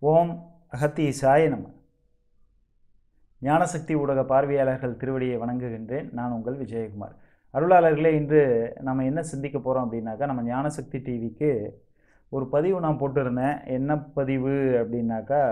ஓம் அகத்தீசாய நம ஞானசக்தி ஊடக பார்வையாளர்கள் திருவடியை வணங்குகின்றேன் நான் உங்கள் விஜயகுமார் அருளாளர்களே இன்று நம்ம என்ன சிந்திக்க போகிறோம் அப்படின்னாக்கா நம்ம ஞானசக்தி டிவிக்கு ஒரு பதிவு நான் போட்டிருந்தேன் என்ன பதிவு அப்படின்னாக்கா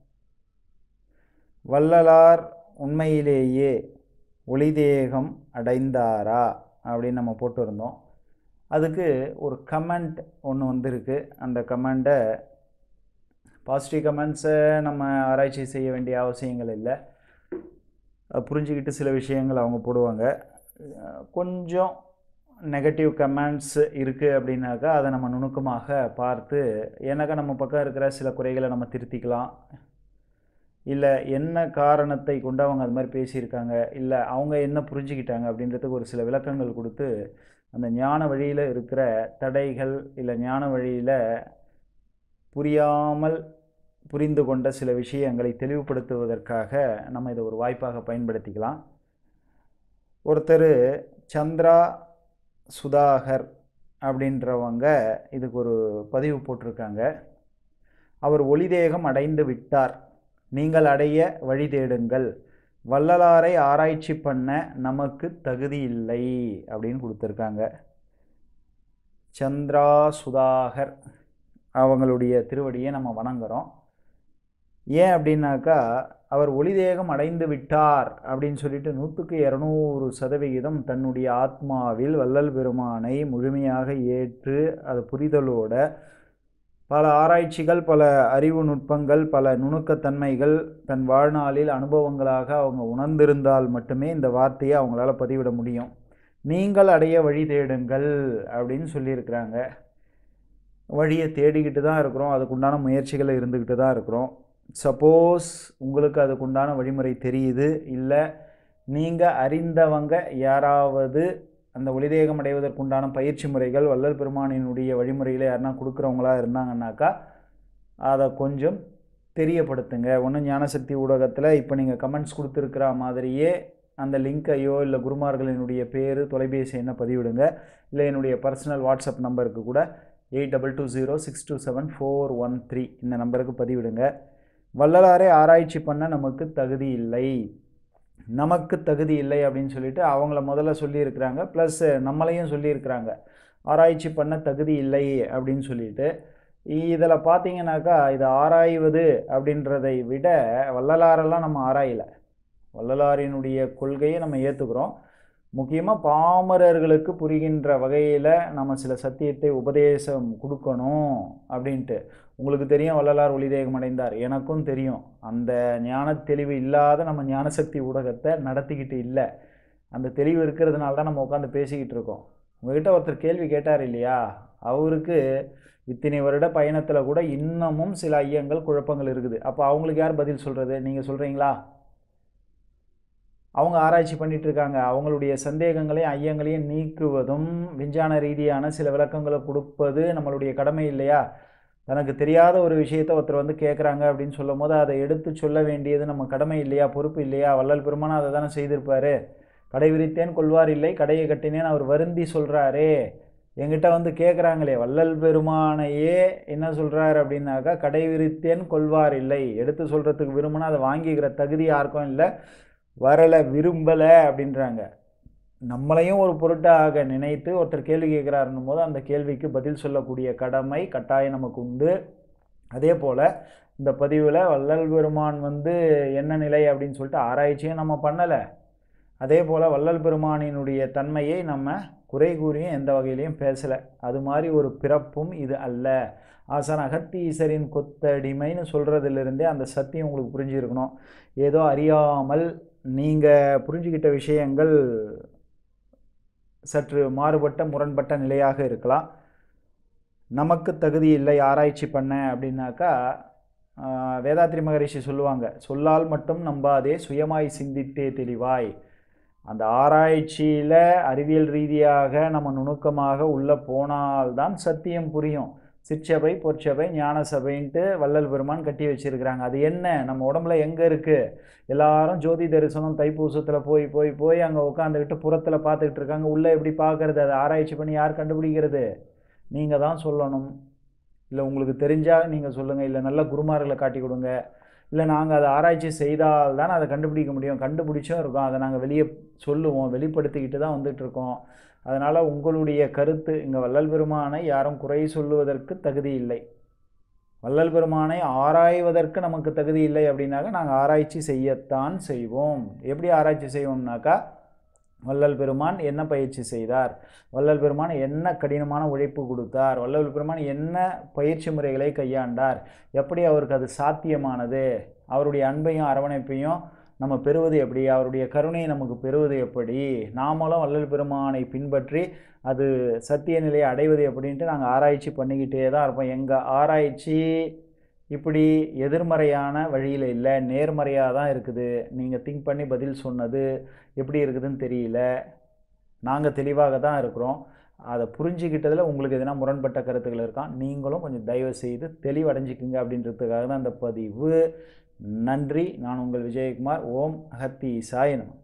வள்ளலார் உண்மையிலேயே ஒளிதேகம் அடைந்தாரா அப்படின்னு நம்ம போட்டிருந்தோம் அதுக்கு ஒரு கமெண்ட் ஒன்று வந்திருக்கு அந்த கமெண்ட்டை பாசிட்டிவ் கமெண்ட்ஸை நம்ம ஆராய்ச்சி செய்ய வேண்டிய அவசியங்கள் இல்லை அது புரிஞ்சுக்கிட்டு சில விஷயங்கள் அவங்க போடுவாங்க அஹ் கொஞ்சம் நெகட்டிவ் கமெண்ட்ஸ் இருக்குது அப்படின்னாக்கா அதை நம்ம நுணுக்கமாக பார்த்து ஏன்னாக்கா நம்ம பக்கம் இருக்கிற சில குறைகளை நம்ம திருத்திக்கலாம் இல்லை என்ன காரணத்தை கொண்டு அவங்க அது மாதிரி பேசியிருக்காங்க இல்லை அவங்க என்ன புரிஞ்சுக்கிட்டாங்க அப்படின்றதுக்கு ஒரு சில விளக்கங்கள் கொடுத்து அந்த ஞான வழியில் இருக்கிற தடைகள் இல்லை ஞான வழியில் புரியாமல் புரிந்து கொண்ட சில விஷயங்களை தெளிவுபடுத்துவதற்காக நம்ம இதை ஒரு வாய்ப்பாக பயன்படுத்திக்கலாம் ஒருத்தர் சந்திரா சுதாகர் அப்படின்றவங்க இதுக்கு ஒரு பதிவு போட்டிருக்காங்க அவர் ஒளிதேகம் அடைந்து விட்டார் நீங்கள் அடைய வழி தேடுங்கள் வள்ளலாரை ஆராய்ச்சி பண்ண நமக்கு தகுதி இல்லை அப்படின்னு கொடுத்துருக்காங்க சந்திரா சுதாகர் அவங்களுடைய திருவடியை நம்ம வணங்குறோம் ஏன் அப்படின்னாக்கா அவர் ஒளிதேகம் அடைந்து விட்டார் அப்படின்னு சொல்லிட்டு நூற்றுக்கு இரநூறு சதவிகிதம் தன்னுடைய ஆத்மாவில் வள்ளல் பெருமானை முழுமையாக ஏற்று அது புரிதலோட பல ஆராய்ச்சிகள் பல அறிவு நுட்பங்கள் பல நுணுக்கத்தன்மைகள் தன் வாழ்நாளில் அனுபவங்களாக அவங்க உணர்ந்திருந்தால் மட்டுமே இந்த வார்த்தையை அவங்களால பதிவிட முடியும் நீங்கள் அடைய வழி தேடுங்கள் அப்படின்னு சொல்லியிருக்கிறாங்க வழியை தேடிக்கிட்டு தான் இருக்கிறோம் அதுக்குண்டான முயற்சிகள் இருந்துக்கிட்டு தான் இருக்கிறோம் சப்போஸ் உங்களுக்கு அதுக்குண்டான வழிமுறை தெரியுது இல்லை நீங்கள் அறிந்தவங்க யாராவது அந்த ஒளிதேகம் அடைவதற்குண்டான பயிற்சி முறைகள் வள்ளல் பெருமானினுடைய வழிமுறைகளை யாருன்னா கொடுக்குறவங்களா இருந்தாங்கன்னாக்கா அதை கொஞ்சம் தெரியப்படுத்துங்க ஒன்றும் ஞானசக்தி ஊடகத்தில் இப்போ நீங்கள் கமெண்ட்ஸ் கொடுத்துருக்கிற மாதிரியே அந்த லிங்கையோ இல்லை குருமார்களினுடைய பேர் தொலைபேசி என்ன பதிவிடுங்க இல்லை என்னுடைய பர்சனல் வாட்ஸ்அப் நம்பருக்கு கூட eight double two zero six two seven four one three இந்த நம்பருக்கு பதிவிடுங்க வள்ளலாரே ஆராய்ச்சி பண்ண நமக்கு தகுதி இல்லை நமக்கு தகுதி இல்லை அப்படின்னு சொல்லிட்டு அவங்கள முதல்ல சொல்லியிருக்கிறாங்க ப்ளஸ் நம்மளையும் சொல்லியிருக்கிறாங்க ஆராய்ச்சி பண்ண தகுதி இல்லை அப்படின்னு சொல்லிட்டு இதில் பார்த்தீங்கன்னாக்கா இது ஆராய்வது அப்படின்றதை விட வள்ளலாரெல்லாம் நம்ம ஆராயலை வள்ளலாரினுடைய கொள்கையை நம்ம ஏற்றுக்கிறோம் முக்கியமாக பாமரர்களுக்கு புரிகின்ற வகையில் நம்ம சில சத்தியத்தை உபதேசம் கொடுக்கணும் அப்படின்ட்டு உங்களுக்கு தெரியும் வள்ளலார் ஒளிதேகம் அடைந்தார் எனக்கும் தெரியும் அந்த ஞான தெளிவு இல்லாத நம்ம ஞானசக்தி ஊடகத்தை நடத்திக்கிட்டு இல்லை அந்த தெளிவு இருக்கிறதுனால தான் நம்ம உட்காந்து பேசிக்கிட்டு இருக்கோம் உங்ககிட்ட ஒருத்தர் கேள்வி கேட்டார் இல்லையா அவருக்கு இத்தனை வருட பயணத்தில் கூட இன்னமும் சில ஐயங்கள் குழப்பங்கள் இருக்குது அப்போ அவங்களுக்கு யார் பதில் சொல்கிறது நீங்கள் சொல்கிறீங்களா அவங்க ஆராய்ச்சி பண்ணிட்டு இருக்காங்க அவங்களுடைய சந்தேகங்களையும் ஐயங்களையும் நீக்குவதும் விஞ்ஞான ரீதியான சில விளக்கங்களை கொடுப்பது நம்மளுடைய கடமை இல்லையா தனக்கு தெரியாத ஒரு விஷயத்தை ஒருத்தர் வந்து கேட்குறாங்க அப்படின்னு சொல்லும் போது அதை எடுத்து சொல்ல வேண்டியது நம்ம கடமை இல்லையா பொறுப்பு இல்லையா வள்ளல் பெருமானா அதை தானே செய்திருப்பாரு கடை விரித்தேன் கொள்வார் இல்லை கடையை கட்டினேன் அவர் வருந்தி சொல்கிறாரே எங்கிட்ட வந்து கேட்குறாங்களே வள்ளல் பெருமானையே என்ன சொல்கிறாரு அப்படின்னாக்கா கடை விரித்தேன் கொள்வார் இல்லை எடுத்து சொல்கிறதுக்கு விரும்பினா அதை வாங்கிக்கிற தகுதி யாருக்கும் இல்லை வரலை விரும்பலை அப்படின்றாங்க நம்மளையும் ஒரு பொருட்டாக நினைத்து ஒருத்தர் கேள்வி கேட்குறாருன்னும் போது அந்த கேள்விக்கு பதில் சொல்லக்கூடிய கடமை கட்டாயம் நமக்கு உண்டு அதே போல் இந்த பதிவில் வள்ளல் பெருமான் வந்து என்ன நிலை அப்படின்னு சொல்லிட்டு ஆராய்ச்சியும் நம்ம பண்ணலை அதே போல் வள்ளல் பெருமானினுடைய தன்மையை நம்ம குறை கூறியும் எந்த வகையிலையும் பேசலை அது மாதிரி ஒரு பிறப்பும் இது அல்ல ஆசான் அகத்தீசரின் கொத்தடிமைன்னு சொல்கிறதுலேருந்தே அந்த சத்தியம் உங்களுக்கு புரிஞ்சிருக்கணும் ஏதோ அறியாமல் நீங்கள் புரிஞ்சுக்கிட்ட விஷயங்கள் சற்று மாறுபட்ட முரண்பட்ட நிலையாக இருக்கலாம் நமக்கு தகுதி இல்லை ஆராய்ச்சி பண்ண அப்படின்னாக்கா ஆஹ், வேதாத்ரி மகரிஷி சொல்லுவாங்க சொல்லால் மட்டும் நம்பாதே சுயமாய் சிந்தித்தே தெளிவாய் அந்த ஆராய்ச்சியில் அறிவியல் ரீதியாக நம்ம நுணுக்கமாக உள்ளே போனால்தான் சத்தியம் புரியும் சிற்சபை பொற்சபை ஞான சபைன்ட்டு வள்ளல் பெருமான் கட்டி வச்சிருக்கிறாங்க அது என்ன நம்ம உடம்புல எங்கே இருக்குது எல்லாரும் ஜோதி தரிசனம் தைப்பூசத்தில் போய் போய் போய் அங்கே உட்காந்துக்கிட்டு புறத்தில் பார்த்துக்கிட்டு இருக்காங்க உள்ளே எப்படி பார்க்கறது அதை ஆராய்ச்சி பண்ணி யார் கண்டுபிடிக்கிறது நீங்கள் தான் சொல்லணும் இல்லை உங்களுக்கு தெரிஞ்சால் நீங்கள் சொல்லுங்கள் இல்லை நல்ல குருமார்களை காட்டி கொடுங்க இல்லை நாங்கள் அதை ஆராய்ச்சி செய்தால் தான் அதை கண்டுபிடிக்க முடியும் கண்டுபிடிச்சும் இருக்கோம் அதை நாங்கள் வெளியே சொல்லுவோம் வெளிப்படுத்திக்கிட்டு தான் வந்துட்டு இருக்கோம் அதனால் உங்களுடைய கருத்து இங்கே வள்ளல் பெருமானை யாரும் குறை சொல்லுவதற்கு தகுதி இல்லை வள்ளல் பெருமானை ஆராய்வதற்கு நமக்கு தகுதி இல்லை அப்படின்னாக்கா நாங்கள் ஆராய்ச்சி செய்யத்தான் செய்வோம் எப்படி ஆராய்ச்சி செய்வோம்னாக்கா வள்ளல் பெருமான் என்ன பயிற்சி செய்தார் வள்ளல் பெருமான் என்ன கடினமான உழைப்பு கொடுத்தார் வள்ளல் பெருமான் என்ன பயிற்சி முறைகளை கையாண்டார் எப்படி அவருக்கு அது சாத்தியமானது அவருடைய அன்பையும் அரவணைப்பையும் நம்ம பெறுவது எப்படி அவருடைய கருணையை நமக்கு பெறுவது எப்படி நாமளும் வள்ளல் பெருமானை பின்பற்றி அது சத்திய நிலையை அடைவது எப்படின்ட்டு நாங்கள் ஆராய்ச்சி பண்ணிக்கிட்டே தான் இருப்போம் எங்கள் ஆராய்ச்சி இப்படி எதிர்மறையான வழியில் இல்லை நேர்மறையாக தான் இருக்குது நீங்கள் திங்க் பண்ணி பதில் சொன்னது எப்படி இருக்குதுன்னு தெரியல நாங்கள் தெளிவாக தான் இருக்கிறோம் அதை புரிஞ்சுக்கிட்டதில் உங்களுக்கு எதனா முரண்பட்ட கருத்துக்கள் இருக்கான் நீங்களும் கொஞ்சம் தயவு செய்து தெளிவடைஞ்சிக்குங்க அப்படின்றதுக்காக தான் அந்த பதிவு நன்றி நான் உங்கள் விஜயகுமார் ஓம் அகத்தி சாயனம்